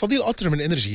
صديق قطر من انرجي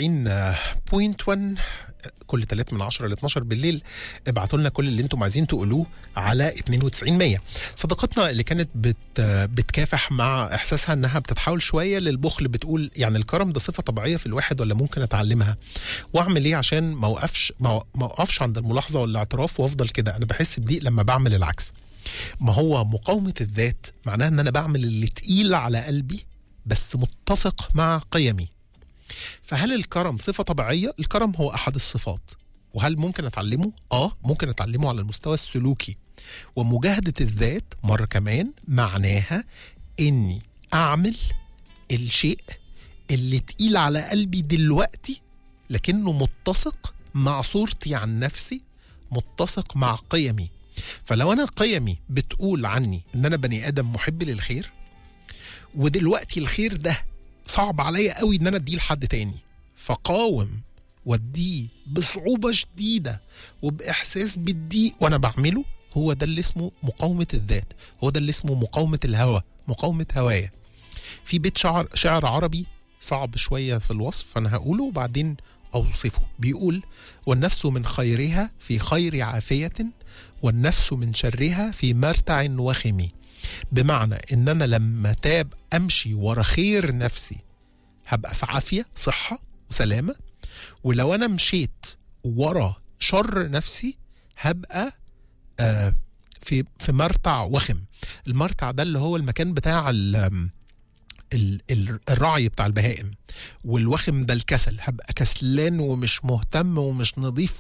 92.1 كل 3 من 10 ل 12 بالليل ابعتوا لنا كل اللي انتم عايزين تقولوه على 92 100 صديقتنا اللي كانت بت بتكافح مع احساسها انها بتتحول شويه للبخل بتقول يعني الكرم ده صفه طبيعيه في الواحد ولا ممكن اتعلمها واعمل ايه عشان ما اوقفش ما اوقفش عند الملاحظه والاعتراف وافضل كده انا بحس بضيق لما بعمل العكس ما هو مقاومه الذات معناها ان انا بعمل اللي تقيل على قلبي بس متفق مع قيمي فهل الكرم صفة طبيعية؟ الكرم هو أحد الصفات وهل ممكن أتعلمه؟ آه ممكن أتعلمه على المستوى السلوكي ومجاهدة الذات مرة كمان معناها إني أعمل الشيء اللي تقيل على قلبي دلوقتي لكنه متسق مع صورتي عن نفسي متسق مع قيمي فلو أنا قيمي بتقول عني إن أنا بني آدم محب للخير ودلوقتي الخير ده صعب عليا قوي ان انا اديه لحد تاني فقاوم واديه بصعوبه شديده وباحساس بالضيق وانا بعمله هو ده اللي اسمه مقاومه الذات هو ده اللي اسمه مقاومه الهوى مقاومه هوايا في بيت شعر شعر عربي صعب شويه في الوصف فانا هقوله وبعدين اوصفه بيقول والنفس من خيرها في خير عافيه والنفس من شرها في مرتع وخم بمعنى ان انا لما تاب امشي ورا خير نفسي هبقى في عافيه صحه وسلامه ولو انا مشيت ورا شر نفسي هبقى آه في في مرتع وخم المرتع ده اللي هو المكان بتاع ال ال ال الرعي بتاع البهائم والوخم ده الكسل هبقى كسلان ومش مهتم ومش نظيف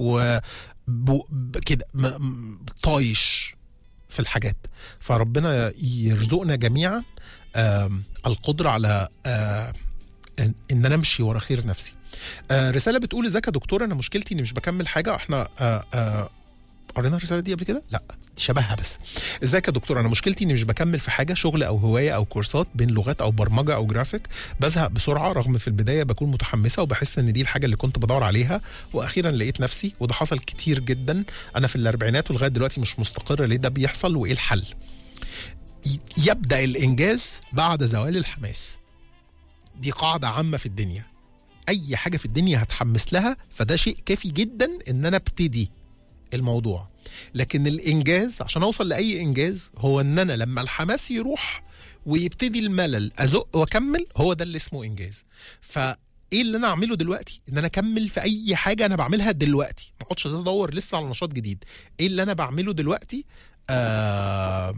وكده طايش في الحاجات فربنا يرزقنا جميعا القدرة على ان انا امشي ورا خير نفسي رسالة بتقول ازيك يا دكتور انا مشكلتي اني مش بكمل حاجة احنا قرينا الرسالة دي قبل كده؟ لا شبهها بس. ازيك يا دكتور انا مشكلتي اني مش بكمل في حاجة شغل او هواية او كورسات بين لغات او برمجة او جرافيك بزهق بسرعة رغم في البداية بكون متحمسة وبحس ان دي الحاجة اللي كنت بدور عليها واخيرا لقيت نفسي وده حصل كتير جدا انا في الاربعينات ولغاية دلوقتي مش مستقرة ليه ده بيحصل وايه الحل؟ يبدأ الانجاز بعد زوال الحماس. دي قاعدة عامة في الدنيا. اي حاجة في الدنيا هتحمس لها فده شيء كافي جدا ان انا ابتدي الموضوع لكن الانجاز عشان اوصل لاي انجاز هو ان انا لما الحماس يروح ويبتدي الملل ازق واكمل هو ده اللي اسمه انجاز فايه اللي انا اعمله دلوقتي ان انا اكمل في اي حاجه انا بعملها دلوقتي ما اقعدش ادور لسه على نشاط جديد ايه اللي انا بعمله دلوقتي آه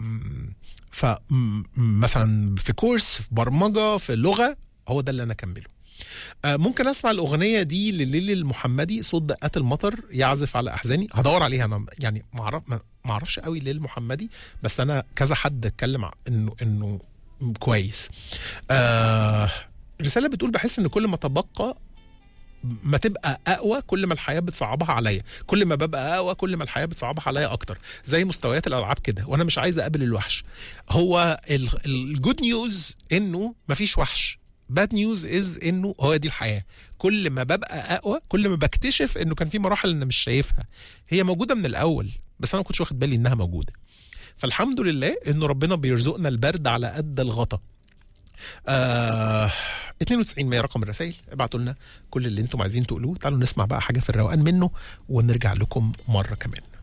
فمثلا في كورس في برمجه في لغه هو ده اللي انا اكمله ممكن اسمع الاغنيه دي لليل المحمدي صوت دقات المطر يعزف على احزاني هدور عليها انا يعني ما اعرف ما اعرفش قوي ليل المحمدي بس انا كذا حد اتكلم انه انه كويس آه رساله بتقول بحس ان كل ما تبقى ما تبقى اقوى كل ما الحياه بتصعبها عليا كل ما ببقى اقوى كل ما الحياه بتصعبها عليا اكتر زي مستويات الالعاب كده وانا مش عايز اقابل الوحش هو الجود نيوز انه مفيش وحش باد نيوز از انه هو دي الحياه كل ما ببقى اقوى كل ما بكتشف انه كان في مراحل انا مش شايفها هي موجوده من الاول بس انا ما كنتش واخد بالي انها موجوده فالحمد لله انه ربنا بيرزقنا البرد على قد الغطا آه 92 100 رقم الرسائل ابعتوا لنا كل اللي انتم عايزين تقولوه تعالوا نسمع بقى حاجه في الروقان منه ونرجع لكم مره كمان